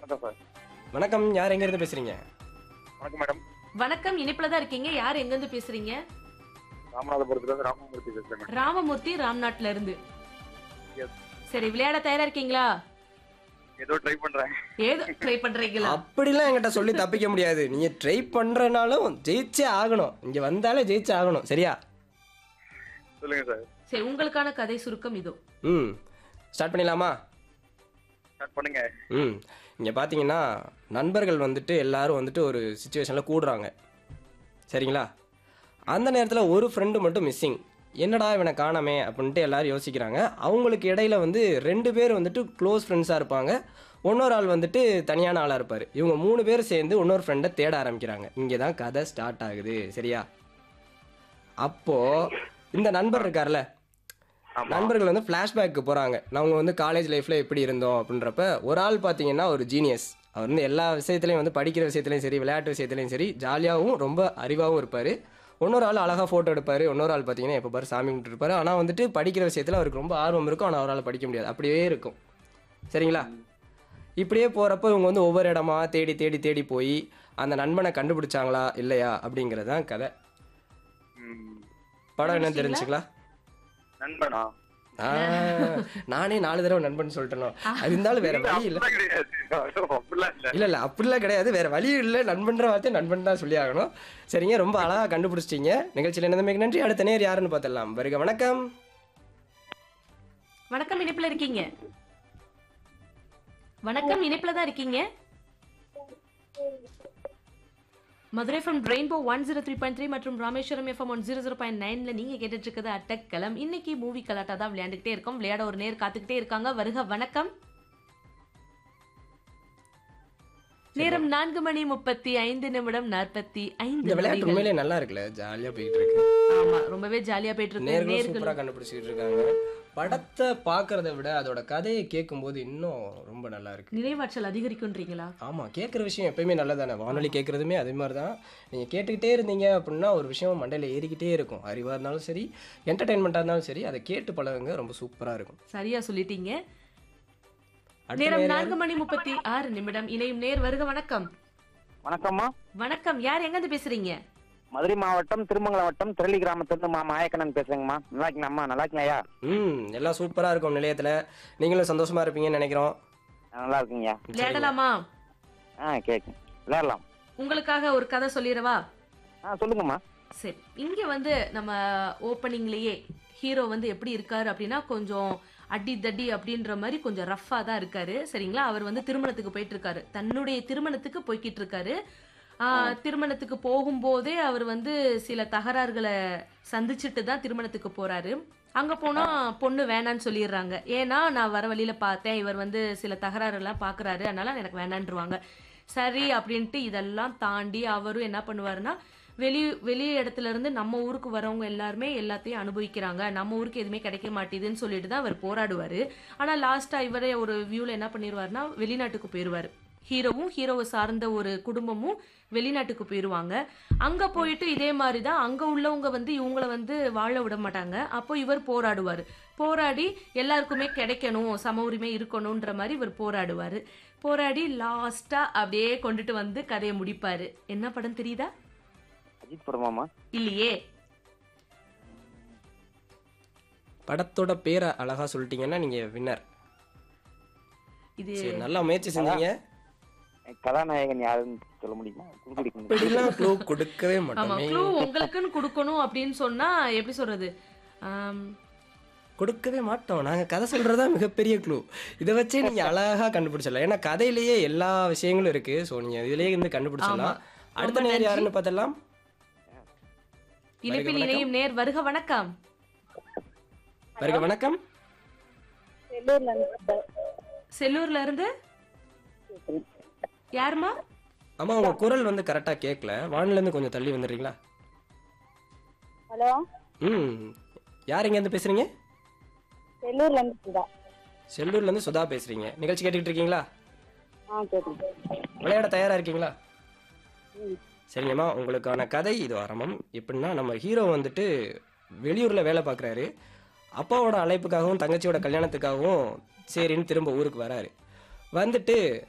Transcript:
வணக்கம் சார் வணக்கம் யார் எங்க இருந்து பேசுறீங்க வணக்கம் மேடம் வணக்கம் இனிப்புல தான் இருக்கீங்க யார் எங்க இருந்து பேசுறீங்க ராமநாதபுரத்துல இருந்து ராமமூர்த்தி பேசுறேன் மேடம் ராமமூர்த்தி ராம்நாட்ல இருந்து Yes. சரி விளையாட தயாரா இருக்கீங்களா ஏதோ ட்ரை பண்றேன் ஏதோ ட்ரை பண்றீங்களா அப்படிலாம் என்கிட்ட சொல்லி தப்பிக்க முடியாது நீங்க ட்ரை பண்றனாலும் ஜெயிச்சே ஆகணும் இங்க வந்தாலே ஜெயிச்சே ஆகணும் சரியா சொல்லுங்க சார் சரி உங்களுக்கான கதை சுருக்கம் இதோ ம் ஸ்டார்ட் பண்ணிடலாமா ஸ்டார்ட் பண்ணுங்க ம் இங்கே பார்த்தீங்கன்னா நண்பர்கள் வந்துட்டு எல்லாரும் வந்துட்டு ஒரு சுச்சுவேஷனில் கூடுறாங்க சரிங்களா அந்த நேரத்தில் ஒரு ஃப்ரெண்டு மட்டும் மிஸ்ஸிங் என்னடா இவனை காணாமே அப்படின்ட்டு எல்லாரும் யோசிக்கிறாங்க அவங்களுக்கு இடையில வந்து ரெண்டு பேர் வந்துட்டு க்ளோஸ் ஃப்ரெண்ட்ஸாக இருப்பாங்க இன்னொரு ஆள் வந்துட்டு தனியான ஆளாக இருப்பார் இவங்க மூணு பேர் சேர்ந்து இன்னொரு ஃப்ரெண்டை தேட ஆரம்பிக்கிறாங்க இங்கே தான் கதை ஸ்டார்ட் ஆகுது சரியா அப்போது இந்த நண்பர் இருக்கார்ல ஆமா நண்பர்கள் வந்து ஃப்ளாஷ்பேக்கு போகிறாங்க அவங்க வந்து காலேஜ் லைஃப்பில் எப்படி இருந்தோம் அப்படின்றப்ப ஒரு ஆள் பார்த்தீங்கன்னா ஒரு ஜீனியஸ் அவர் வந்து எல்லா விஷயத்துலையும் வந்து படிக்கிற விஷயத்துலையும் சரி விளையாட்டு விஷயத்துலையும் சரி ஜாலியாகவும் ரொம்ப அறிவாகவும் இருப்பார் இன்னொரு ஆள் அழகாக ஃபோட்டோ எடுப்பார் இன்னொரு ஆள் பார்த்தீங்கன்னா எப்போ பாரு சாமி கும்பிட்டு இருப்பாரு ஆனால் வந்துட்டு படிக்கிற விஷயத்தில் அவருக்கு ரொம்ப ஆர்வம் இருக்கும் ஆனால் அவரால் படிக்க முடியாது அப்படியே இருக்கும் சரிங்களா இப்படியே போகிறப்ப இவங்க வந்து ஒவ்வொரு இடமா தேடி தேடி தேடி போய் அந்த நண்பனை கண்டுபிடிச்சாங்களா இல்லையா அப்படிங்கிறது தான் கதை ம். படம் என்னன்னு தெரிஞ்சுக்கலாம் நண்பனா ஆ, நானே நாலு தடவை நண்பன் சொல்லிட்டேனோ அது இருந்தாலும் வேற வழி இல்ல அப்படிலாம் கிடையாது அப்படிலாம் இல்ல இல்ல இல்ல அப்படிலாம் கிடையாது வேற வழி இல்ல நண்பன்ற வார்த்தை நண்பன் தான் சொல்லி ஆகணும் சரிங்க ரொம்ப அழகா கண்டுபிடிச்சிட்டீங்க நிகழ்ச்சியில் என்னதுமே நன்றி அடுத்த நேர் யாருன்னு பார்த்துடலாம் வருக வணக்கம் வணக்கம் இனிப்புல இருக்கீங்க வணக்கம் இனிப்புல தான் இருக்கீங்க Madurai from rainbow one zero three point three மற்றும் Rameswaram FM one zero zero point நைன்ல நீங்க கேட்டுட்டு இருக்கிறது அட்டக்கலம் இன்னைக்கு மூவி கலாட்டா தான் விளையாண்டுக்கிட்டே இருக்கோம் விளையாட ஒரு நேர் காத்துக்கிட்டே இருக்காங்க வருக வணக்கம் நேரம் நான்கு மணி முப்பத்தி ஐந்து நிமிடம் நாற்பத்தி இந்த ஐந்து விளையாட்டு நொடிகள். உண்மையிலே நல்லா இருக்குல்ல ஜாலியா போயிட்டு இருக்கு ஆமா ரொம்பவே ஜாலியா போயிட்டு இருக்கு நேர்களும் நேர்கள் சூப்பரா கண்டுபிடிச்சிட்டு இருக்காங்க படத்தை பார்க்கறத விட அதோட கதையை கேட்கும்போது இன்னும் ரொம்ப நல்லா இருக்கு நினைவாற்றல் அதிகரிக்குன்றீங்களா ஆமா கேட்குற விஷயம் எப்பயுமே நல்லதானே வானொலி கேட்குறதுமே அதே மாதிரி தான் நீங்கள் கேட்டுக்கிட்டே இருந்தீங்க அப்படின்னா ஒரு விஷயம் மண்டையில் ஏறிக்கிட்டே இருக்கும் அறிவாக இருந்தாலும் சரி என்டர்டைன்மெண்ட்டாக இருந்தாலும் சரி அதை கேட்டு பழகுங்க ரொம்ப சூப்பராக இருக்கும் சரியா சொல்லிட்டீங்க அடுத்த நேரம் நேரம் நான்கு மணி முப்பத்தி ஆறு நிமிடம் இணையும் நேர் வருக வணக்கம் வணக்கம்மா வணக்கம் யார் எங்க இருந்து பேசுறீங்க மதுரை மாவட்டம் திருமங்கலம் வட்டம் திரளி கிராமத்திலிருந்து மா மாயக்கண்ணன் பேசுறேங்கம்மா நல்லா இருக்கீங்களாம்மா நல்லா இருக்கீங்களா ம் எல்லாம் சூப்பராக இருக்கும் நிலையத்தில் நீங்களும் சந்தோஷமா இருப்பீங்கன்னு நினைக்கிறோம் நல்லா இருக்கீங்க விளையாடலாமா ஆ கேட்கும் விளையாடலாம் உங்களுக்காக ஒரு கதை சொல்லிடவா ஆ சொல்லுங்கம்மா சரி இங்க வந்து நம்ம ஓப்பனிங்லயே ஹீரோ வந்து எப்படி இருக்காரு அப்படின்னா கொஞ்சம் அடி தடி அப்படின்ற மாதிரி கொஞ்சம் ரஃபா தான் இருக்காரு சரிங்களா அவர் வந்து திருமணத்துக்கு போயிட்டு இருக்காரு தன்னுடைய திருமணத்துக்கு போய்கிட்டு இருக்காரு ஆஹ், திருமணத்துக்கு போகும்போதே அவர் வந்து சில தகராறுகளை சந்திச்சுட்டு தான் திருமணத்துக்கு போறாரு அங்க போனா பொண்ணு வேணான்னு சொல்லிடுறாங்க ஏன்னா நான் வர வழியில பார்த்தேன் இவர் வந்து சில தகராறு எல்லாம் பாக்குறாரு அதனால எனக்கு வேணான்றுவாங்க சரி அப்படின்ட்டு இதெல்லாம் தாண்டி அவரும் என்ன பண்ணுவாருன்னா வெளி வெளி இடத்துல இருந்து நம்ம ஊருக்கு வரவங்க எல்லாருமே எல்லாத்தையும் அனுபவிக்கிறாங்க நம்ம ஊருக்கு எதுவுமே கிடைக்க மாட்டேதுன்னு சொல்லிட்டு தான் அவர் போராடுவாரு ஆனா லாஸ்டா இவரே ஒரு வியூல என்ன பண்ணிடுவாருன்னா வெளிநாட்டுக்கு போயிடுவாரு ஹீரோவும் ஹீரோவை சார்ந்த ஒரு குடும்பமும் வெளிநாட்டுக்கு போயிடுவாங்க அங்க போயிட்டு இதே மாதிரி தான் அங்க உள்ளவங்க வந்து இவங்கள வந்து வாழ விட மாட்டாங்க அப்போ இவர் போராடுவார் போராடி எல்லாருக்குமே கிடைக்கணும் சம உரிமை இருக்கணுன்ற மாதிரி இவர் போராடுவார் போராடி லாஸ்டா அப்படியே கொண்டுட்டு வந்து கதையை முடிப்பாரு என்ன படம் தெரியுதா அஜித் படமாம்மா இல்லையே படத்தோட பேரை அழகா சொல்லிட்டீங்கன்னா நீங்கள் வின்னர் இது சரி நல்லா முயற்சி செஞ்சீங்க கதாநாயகன் யாருன்னு சொல்ல முடியுமா குடுக்குறீங்க இப்படிலாம் க்ளூ கொடுக்கவே ஆமா மாட்டோமே க்ளூ உங்களுக்குன்னு கொடுக்கணும் அப்படின்னு சொன்னா எப்படி சொல்றது ஆம், கொடுக்கவே மாட்டோம் நாங்க கதை சொல்றதா மிகப்பெரிய க்ளூ இதை வச்சே நீங்க அழகா கண்டுபிடிச்சிடலாம் ஏன்னா கதையிலேயே எல்லா விஷயங்களும் இருக்கு ஸோ நீங்க இதுலயே இருந்து கண்டுபிடிச்சிடலாம் ஆமா. அடுத்த ரொம்ப நேர் நன்றி. யாருன்னு பார்த்தலாம் இணைப்பில் வணக்கம். இணையும் நேர் வருக வணக்கம் வருக வணக்கம் செல்லூர்ல இருந்து யாருமா ஆமா உங்க குரல் வந்து கரெக்டா கேட்கல வானில இருந்து கொஞ்சம் தள்ளி வந்துடுறீங்களா ஹலோ ம் யார் எங்க இருந்து பேசுறீங்க செல்லூர்ல இருந்து சுதா செல்லூர்ல இருந்து சுதா பேசுறீங்க நிகழ்ச்சி கேட்டுக்கிட்டு இருக்கீங்களா ஆ கேட்குது விளையாட தயாரா இருக்கீங்களா சரிங்கம்மா உங்களுக்கான கதை இது ஆரம்பம் எப்படின்னா நம்ம ஹீரோ வந்துட்டு வெளியூரில் வேலை பார்க்குறாரு அப்பாவோட அழைப்புக்காகவும் தங்கச்சியோட கல்யாணத்துக்காகவும் சரின்னு திரும்ப ஊருக்கு வராரு வந்துட்டு